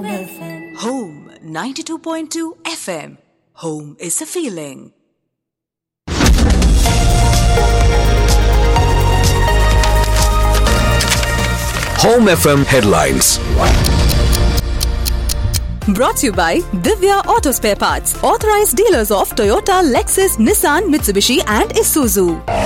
Home 92.2 FM. Home is a feeling. Home FM headlines. Brought to you by Divya Auto Spare Parts, authorized dealers of Toyota, Lexus, Nissan, Mitsubishi, and Isuzu.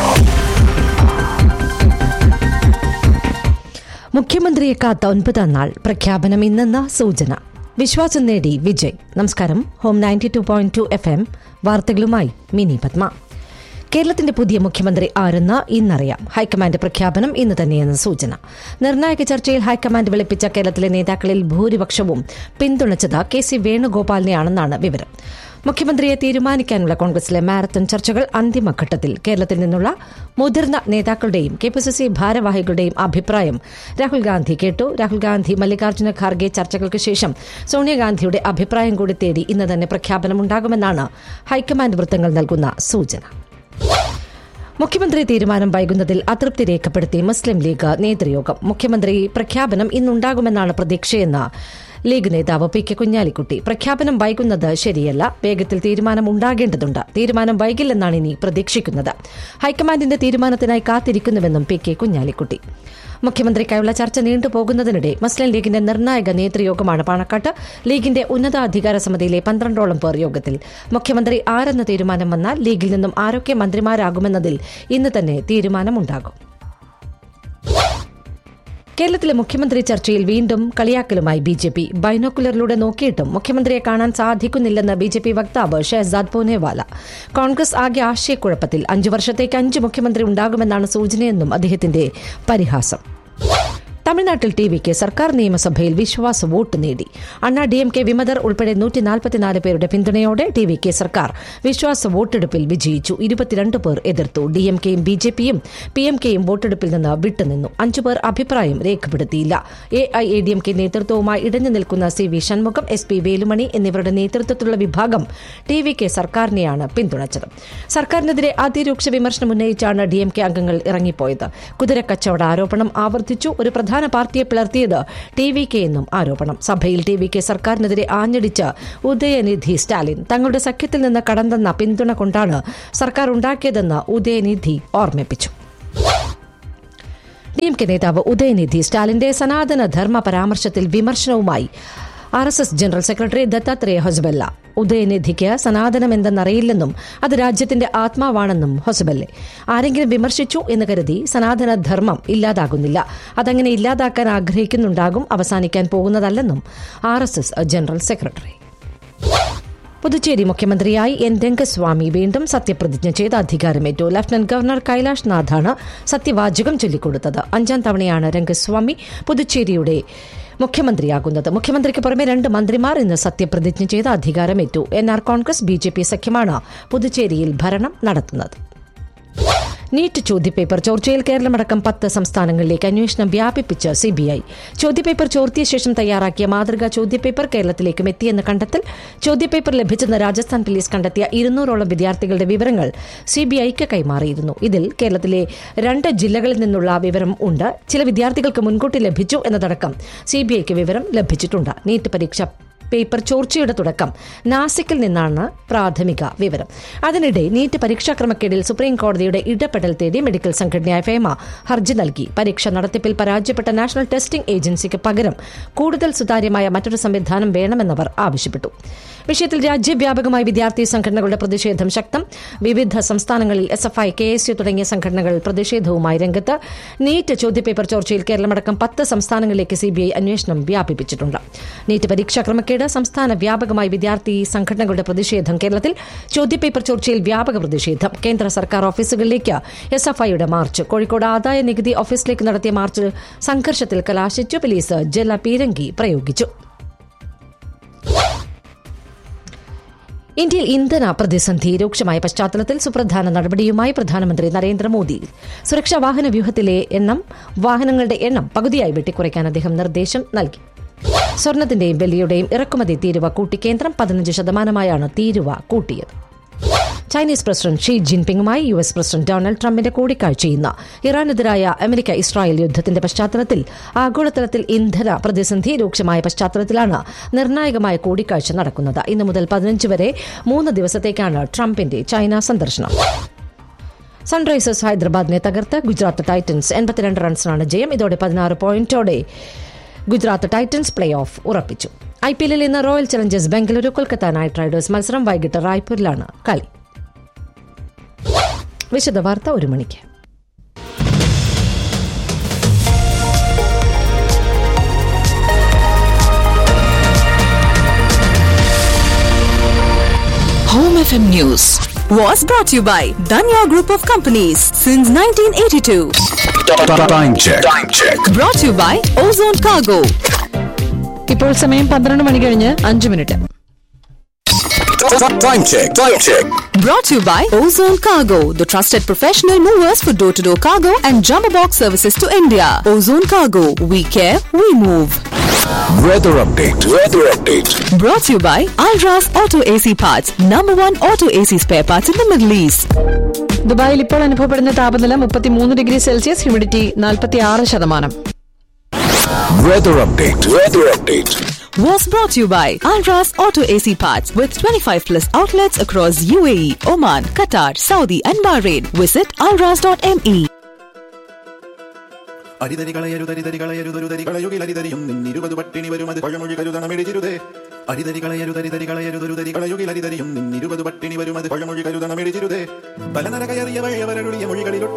മുഖ്യമന്ത്രിയെ കാത്ത ഒൻപതാം നാൾ പ്രഖ്യാപനം ഇന്നെന്ന സൂചന വിശ്വാസം നേടി വിജയ് നമസ്കാരം home ninety two point two F M വാർത്തകളുമായി മിനി പത്മ കേരളത്തിന്റെ പുതിയ മുഖ്യമന്ത്രി ആരെന്ന് ഇന്നറിയാം ഹൈക്കമാൻഡ് പ്രഖ്യാപനം ഇന്ന് തന്നെയെന്ന് സൂചന നിർണായക ചർച്ചയിൽ ഹൈക്കമാൻഡ് വിളിപ്പിച്ച കേരളത്തിലെ നേതാക്കളിൽ ഭൂരിപക്ഷവും പിന്തുണച്ചത് കെ സി വേണുഗോപാലിനെയാണെന്നാണ് വിവരം മുഖ്യമന്ത്രിയെ തീരുമാനിക്കാനുള്ള കോൺഗ്രസിലെ മാരത്തൺ ചർച്ചകൾ അന്തിമഘട്ടത്തിൽ കേരളത്തിൽ നിന്നുള്ള മുതിർന്ന നേതാക്കളുടെയും കെ പി സി സി ഭാരവാഹികളുടെയും അഭിപ്രായം രാഹുൽ ഗാന്ധി കേട്ടു രാഹുൽ ഗാന്ധി മല്ലികാർജ്ജുന ഖാർഗെ ചർച്ചകൾക്ക് ശേഷം സോണിയാഗാന്ധിയുടെ അഭിപ്രായം കൂടി തേടി ഇന്ന് തന്നെ പ്രഖ്യാപനമുണ്ടാകുമെന്നാണ് ഹൈക്കമാൻഡ് വൃത്തങ്ങൾ നൽകുന്ന സൂചന മുഖ്യമന്ത്രി തീരുമാനം വൈകുന്നതിൽ അതൃപ്തി രേഖപ്പെടുത്തി മുസ്ലിം ലീഗ് നേതൃയോഗം മുഖ്യമന്ത്രി പ്രഖ്യാപനം ഇന്നുണ്ടാകുമെന്നാണ് പ്രതീക്ഷയെന്ന് ലീഗ് നേതാവ് പി കെ കുഞ്ഞാലിക്കുട്ടി പ്രഖ്യാപനം വൈകുന്നത് ശരിയല്ല വേഗത്തിൽ തീരുമാനം ഉണ്ടാകേണ്ടതുണ്ട് തീരുമാനം വൈകില്ലെന്നാണ് ഇനി പ്രതീക്ഷിക്കുന്നത് ഹൈക്കമാൻഡിന്റെ തീരുമാനത്തിനായി കാത്തിരിക്കുന്നുവെന്നും പി കെ കുഞ്ഞാലിക്കുട്ടി മുഖ്യമന്ത്രിക്കായുള്ള ചർച്ച നീണ്ടുപോകുന്നതിനിടെ മുസ്ലിം ലീഗിന്റെ നിർണായക നേതൃയോഗമാണ് പാണക്കാട്ട് ലീഗിന്റെ ഉന്നതാധികാര സമിതിയിലെ പന്ത്രണ്ടോളം പേർ യോഗത്തിൽ മുഖ്യമന്ത്രി ആരെന്ന തീരുമാനം വന്നാൽ ലീഗിൽ നിന്നും ആരൊക്കെ മന്ത്രിമാരാകുമെന്നതിൽ ഇന്ന് തന്നെ തീരുമാനമുണ്ടാകും കേരളത്തിലെ മുഖ്യമന്ത്രി ചർച്ചയിൽ വീണ്ടും കളിയാക്കലുമായി ബി ജെ പി ബൈനോക്കുലറിലൂടെ നോക്കിയിട്ടും മുഖ്യമന്ത്രിയെ കാണാൻ സാധിക്കുന്നില്ലെന്ന് ബി ജെ പി വക്താവ് ഷെഹസാദ് പൂനെവാല കോൺഗ്രസ് ആകെ ആശയക്കുഴപ്പത്തിൽ അഞ്ചു വർഷത്തേക്ക് അഞ്ച് മുഖ്യമന്ത്രി ഉണ്ടാകുമെന്നാണ് സൂചനയെന്നും അദ്ദേഹത്തിന്റെ പരിഹാസം തമിഴ്നാട്ടിൽ ടി വിക്ക് സർക്കാർ നിയമസഭയിൽ വിശ്വാസ വോട്ട് നേടി അണ്ണാ ഡി എം കെ വിമതർ ഉൾപ്പെടെ നൂറ്റി നാൽപ്പത്തിനാല് പേരുടെ പിന്തുണയോടെ ടി വി കെ സർക്കാർ വിശ്വാസ വോട്ടെടുപ്പിൽ വിജയിച്ചു ഇരുപത്തിരണ്ട് പേർ എതിർത്തു ഡി എം കെയും ബി ജെ പിയും പി എം കെയും വോട്ടെടുപ്പിൽ നിന്ന് വിട്ടുനിന്നു അഞ്ചു പേർ അഭിപ്രായം രേഖപ്പെടുത്തിയില്ല A I A D M K നേതൃത്വവുമായി ഇടഞ്ഞു നിൽക്കുന്ന C V Shanmugam S P Velumani എന്നിവരുടെ നേതൃത്വത്തിലുള്ള വിഭാഗം ടി വി കെ സർക്കാരിനെയാണ് പിന്തുണച്ചത് സർക്കാരിനെതിരെ അതിരൂക്ഷ വിമർശനം ഉന്നയിച്ചാണ് ഡി എം കെ അംഗങ്ങൾ ഇറങ്ങിപ്പോയത് കുതിരക്കച്ചവട ആരോപണം ആവർത്തിച്ചു ഒരു പ്രധാന പാർട്ടിയെ പിളർത്തിയത് ടി വി കെ എന്നും ആരോപണം സഭയിൽ ടി വി കെ സർക്കാരിനെതിരെ ആഞ്ഞടിച്ച ഉദയനിധി സ്റ്റാലിൻ തങ്ങളുടെ സഖ്യത്തിൽ നിന്ന് കടന്നെന്ന പിന്തുണ കൊണ്ടാണ് സർക്കാർ ഉണ്ടാക്കിയതെന്ന് ഉദയനിധി ഓർമ്മിപ്പിച്ചു ഡി എം കെ നേതാവ് ഉദയനിധി സ്റ്റാലിന്റെ സനാതന ധർമ്മ പരാമർശത്തിൽ വിമർശനവുമായി R S S general secretary Dattatreya Hosabale ഉദയനിധിക്ക് സനാതനം എന്തെന്നറിയില്ലെന്നും അത് രാജ്യത്തിന്റെ ആത്മാവാണെന്നും ഹൊസബല്ലെ ആരെങ്കിലും വിമർശിച്ചു എന്ന് കരുതി സനാതന ധർമ്മം ഇല്ലാതാകുന്നില്ല അതങ്ങനെ ഇല്ലാതാക്കാൻ ആഗ്രഹിക്കുന്നുണ്ടാകും അവസാനിക്കാൻ പോകുന്നതല്ലെന്നും R S S general secretary Puducherry മുഖ്യമന്ത്രിയായി എൻ രംഗസ്വാമി വീണ്ടും സത്യപ്രതിജ്ഞ ചെയ്ത് അധികാരമേറ്റു ലഫ്റ്റനന്റ് ഗവർണർ കൈലാഷ് നാഥാണ് സത്യവാചകം ചൊല്ലിക്കൊടുത്തത് അഞ്ചാം തവണയാണ് രംഗസ്വാമി പുതുച്ചേരിയുടെ മുഖ്യമന്ത്രിയാകുന്നത് മുഖ്യമന്ത്രിക്ക് പുറമെ രണ്ട് മന്ത്രിമാർ ഇന്ന് സത്യപ്രതിജ്ഞ ചെയ്ത് അധികാരമേറ്റു N R Congress B J P സഖ്യമാണ് പുതുച്ചേരിയിൽ ഭരണം നടത്തുന്നത് നീറ്റ് ചോദ്യപേപ്പർ ചോർച്ചയിൽ കേരളമടക്കം പത്ത് സംസ്ഥാനങ്ങളിലേക്ക് അന്വേഷണം വ്യാപിപ്പിച്ച് സിബിഐ ചോദ്യപേപ്പർ ചോർത്തിയ ശേഷം തയ്യാറാക്കിയ മാതൃകാ ചോദ്യപേപ്പർ കേരളത്തിലേക്കും എത്തിയെന്ന് കണ്ടെത്തൽ ചോദ്യപേപ്പർ ലഭിച്ചെന്ന് രാജസ്ഥാൻ പോലീസ് കണ്ടെത്തിയ ഇരുന്നൂറോളം വിദ്യാർത്ഥികളുടെ വിവരങ്ങൾ സിബിഐക്ക് കൈമാറിയിരുന്നു ഇതിൽ കേരളത്തിലെ രണ്ട് ജില്ലകളിൽ നിന്നുള്ള വിവരം ഉണ്ട് ചില വിദ്യാർത്ഥികൾക്ക് മുൻകൂട്ടി ലഭിച്ചു എന്നതടക്കം സിബിഐക്ക് വിവരം ലഭിച്ചിട്ടുണ്ട് നീറ്റ് പരീക്ഷ പേപ്പർ ചോർച്ചയുടെ തുടക്കം നാസിക്കിൽ നിന്നാണ് പ്രാഥമിക വിവരം അതിനിടെ നീറ്റ് പരീക്ഷാ ക്രമക്കേടിൽ സുപ്രീം കോടതിയുടെ ഇടപെടൽ തേടി മെഡിക്കൽ സംഘടനയായ ഫേമ ഹർജി നൽകി പരീക്ഷ നടത്തിപ്പിൽ പരാജയപ്പെട്ട നാഷണൽ ടെസ്റ്റിംഗ് ഏജൻസിക്ക് പകരം കൂടുതൽ സുതാര്യമായ മറ്റൊരു സംവിധാനം വേണമെന്നവർ ആവശ്യപ്പെട്ടു വിഷയത്തിൽ രാജ്യവ്യാപകമായി വിദ്യാർത്ഥി സംഘടനകളുടെ പ്രതിഷേധം ശക്തം വിവിധ സംസ്ഥാനങ്ങളിൽ S F I K S U തുടങ്ങിയ സംഘടനകൾ പ്രതിഷേധവുമായി രംഗത്ത് നീറ്റ് ചോദ്യപേപ്പർ ചോർച്ചയിൽ കേരളമടക്കം പത്ത് സംസ്ഥാനങ്ങളിലേക്ക് സിബിഐ അന്വേഷണം വ്യാപിപ്പിച്ചിട്ടുണ്ട് നീറ്റ് പരീക്ഷാ ക്രമക്കേട് സംസ്ഥാന വ്യാപകമായി വിദ്യാർത്ഥി സംഘടനകളുടെ പ്രതിഷേധം കേരളത്തിൽ ചോദ്യപേപ്പർ ചോർച്ചയിൽ വ്യാപക പ്രതിഷേധം കേന്ദ്ര സർക്കാർ ഓഫീസുകളിലേക്ക് എസ് എഫ് ഐയുടെ മാർച്ച് കോഴിക്കോട് ആദായ നികുതി ഓഫീസിലേക്ക് നടത്തിയ മാർച്ച് സംഘർഷത്തിൽ കലാശിച്ചു പോലീസ് ജല പീരങ്കി പ്രയോഗിച്ചു ഇന്ത്യയിൽ ഇന്ധന പ്രതിസന്ധി രൂക്ഷമായ പശ്ചാത്തലത്തിൽ സുപ്രധാന നടപടിയുമായി പ്രധാനമന്ത്രി നരേന്ദ്രമോദി സുരക്ഷാ വാഹന വ്യൂഹത്തിലെ എണ്ണം വാഹനങ്ങളുടെ എണ്ണം പകുതിയായി വെട്ടിക്കുറയ്ക്കാൻ അദ്ദേഹം നിർദ്ദേശം നൽകി സ്വർണത്തിന്റെയും വെള്ളിയുടെയും ഇറക്കുമതി തീരുവ കൂട്ടി കേന്ദ്രം പതിനഞ്ച് ശതമാനമായാണ് തീരുവ കൂട്ടിയത് ചൈനീസ് പ്രസിഡന്റ് ഷീ ജിൻപിങ്ങുമായി യു എസ് പ്രസിഡന്റ് ഡൊണാൾഡ് ട്രംപിന്റെ കൂടിക്കാഴ്ച ഇന്ന് ഇറാനെതിരായ അമേരിക്ക ഇസ്രായേൽ യുദ്ധത്തിന്റെ പശ്ചാത്തലത്തിൽ ആഗോളതലത്തിൽ ഇന്ധന പ്രതിസന്ധി രൂക്ഷമായ പശ്ചാത്തലത്തിലാണ് നിർണായകമായ കൂടിക്കാഴ്ച നടക്കുന്നത് ഇന്നു മുതൽ പതിനഞ്ച് വരെ മൂന്ന് ദിവസത്തേക്കാണ് ട്രംപിന്റെ ചൈന സന്ദർശനം സൺറൈസേഴ്സ് ഹൈദരാബാദിനെ തകർത്ത് ഗുജറാത്ത് ടൈറ്റൻസ് എൺപത്തിരണ്ട് റൺസിനാണ് ജയം ഇതോടെ പതിനാറ് പോയിന്റോടെ ഗുജറാത്ത് ടൈറ്റൻസ് പ്ലേ ഓഫ് ഉറപ്പിച്ചു ഐ പി എല്ലിൽ ഇന്ന് royal challengers Bengaluru Kolkata knight riders മത്സരം വൈകിട്ട് റായ്പൂരിലാണ് കളി വിശദ വാർത്ത ഒരു മണിക്ക് Home FM News was brought to you by Danya Group of Companies since 1982. Time check. Time check. Brought to you by Ozone Cargo. ഇപ്പോൾ സമയം പന്ത്രണ്ട് മണി കഴിഞ്ഞ് അഞ്ച് minute Time check. Time check. Brought to you by Ozone Cargo, the trusted professional movers for door to door cargo and jumbo box services to India. Ozone Cargo, we care, we move. Weather update. Weather update. Brought to you by Alras Auto AC Parts, number one auto AC spare parts in the Middle East. ദുബായിൽ ഇപ്പോൾ അനുഭവപ്പെടുന്ന താപനില മുപ്പത്തിമൂന്ന് degree Celsius humidity നാൽപ്പത്തി ആറ് ശതമാനം Weather update. Weather update. Was brought to you by Alras Auto AC Parts with 25 plus outlets across UAE, Oman, Qatar, Saudi, and Bahrain. Visit alras.me. അരിതരികളയരുതരിതരികളയരുതരുതരികളയുകിലരിതരിയും നിന്നിരുപത് പട്ടിണി വരുമത് പഴമൊഴി കരുതണമെടിച്ചിരുതേ അരിതരികളയരുതരിതരികളയരുതരുതരികളയുകിലരിതരിയും നിന്നിരുപത് പട്ടിണി വരുമത് പഴമൊഴി കരുതണമെടിച്ചിരുതേ പല നരകയറിയ വഴിയവരൊഴിയ മൊഴികളിലൊട്ട്